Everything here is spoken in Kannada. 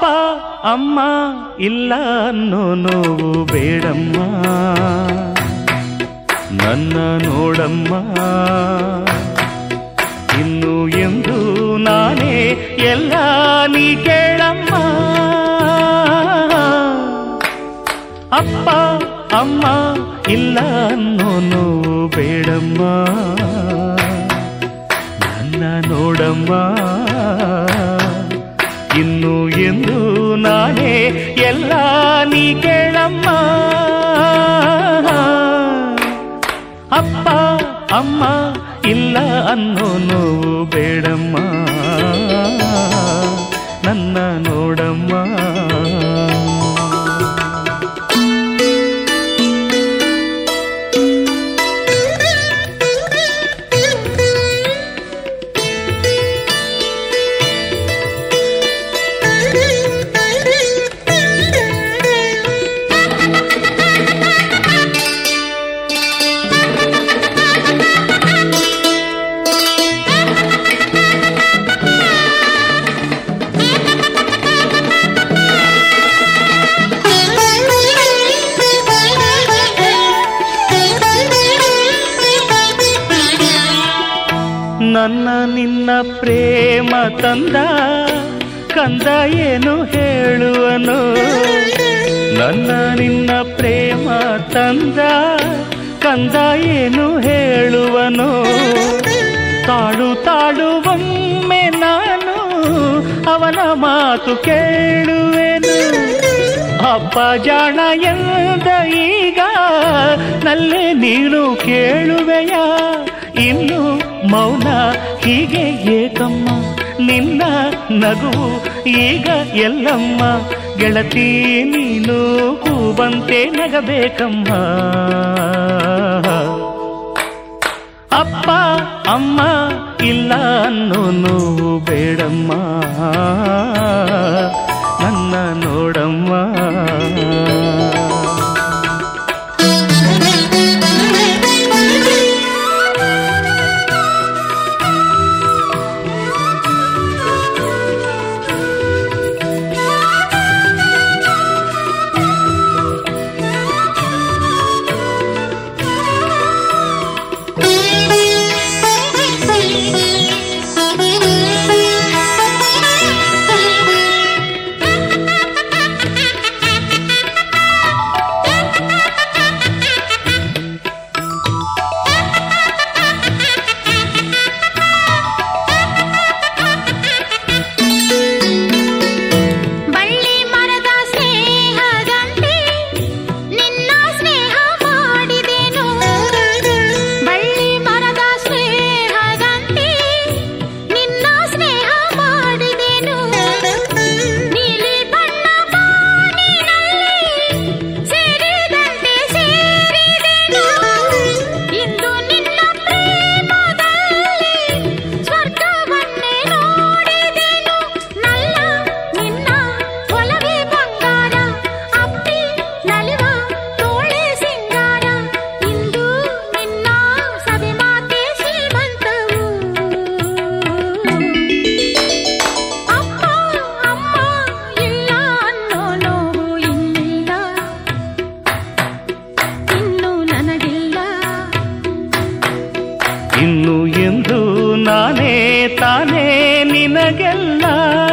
ಅಮ್ಮ ಇಲ್ಲ ಅನ್ನೋ ನೋವು ಬೇಡಮ್ಮ ನನ್ನ ನೋಡಮ್ಮ ಇನ್ನು ಎಂದು ನಾನೇ ಎಲ್ಲ ನೀ ಕೇಳಮ್ಮ ಅಪ್ಪ ಅಮ್ಮ ಇಲ್ಲ ಅನ್ನೋ ನೋವು ಬೇಡಮ್ಮ ನನ್ನ ನೋಡಮ್ಮ ಇನ್ನು ಎಂದು ನಾನೇ ಎಲ್ಲ ನೀ ಕೇಳಮ್ಮ ಅಪ್ಪ ಅಮ್ಮ ಇಲ್ಲ ಅನ್ನೋ ನೋವು ಬೇಡಮ್ಮ ನನ್ನ ನೋಡಮ್ಮ ನನ್ನ ನಿನ್ನ ಪ್ರೇಮ ತಂದ ಕಂದ ಏನು ಹೇಳುವನು ನನ್ನ ನಿನ್ನ ಪ್ರೇಮ ತಂದ ಕಂದ ಏನು ಹೇಳುವನು ತಾಳು ತಾಳುವೊಮ್ಮೆ ನಾನು ಅವನ ಮಾತು ಕೇಳುವೆನು ಅಪ್ಪ ಜಾಣ ಎಂದ ಈಗ ನಲ್ಲೆ ನೀನು ಕೇಳುವೆಯ ಇನ್ನು ಮೌನ ಹೀಗೆ ಏಕಮ್ಮ ನಿನ್ನ ನಗು ಈಗ ಎಲ್ಲಮ್ಮ ಗೆಳತಿ ನೀನು ಕೂಬಂತೆ ನಗಬೇಕಮ್ಮ ಅಪ್ಪ ಅಮ್ಮ ಇಲ್ಲ ಅನ್ನೋ ನೋವು ಬೇಡಮ್ಮ ನನ್ನ ನೋಡಮ್ಮ ಬಳ್ಳಿ ಮರದ ಸ್ನೇಹದಂತೆ ನಿನ್ನ ಸ್ನೇಹ ಮಾಡಿದೆನು ಬಳ್ಳಿ ಮರದ ಸ್ನೇಹದಂತೆ ನಿನ್ನ ಸ್ನೇಹ ಮಾಡಿದೆನು ನೀಲಿ ಬಣ್ಣ ಬಾನಿನಲ್ಲಿ ಸೇರಿದಂತೆ ಸೇರಿದೆನು ಇಂದು ನಿನ್ನ ಪ್ರೇಮದಲ್ಲಿ ಸ್ವರ್ಗವನ್ನೇ ನೋಡಿದೆನು ನಲ್ಲ ನಿನ್ನ ಒಲವೇ ಬಂಗಾರ ಅಪ್ಪಿ ನಲಿವ ತೋಳೆ ಸಿಂಗಾರ ಇಂದು ನಿನ್ನ ಸವಿ ಮಾತೆ ಶ್ರೀಮಂತವು ಅಪ್ಪ ಅಮ್ಮ ಇಲ್ಲ ಅನ್ನೋ ನೋವು ಇನ್ನಿಲ್ಲ ಇನ್ನು ನನಗಿಲ್ಲ ಇನ್ನು ಎಂದು ನಾನೇ ತಾನೇ ನಿನಗೆಲ್ಲ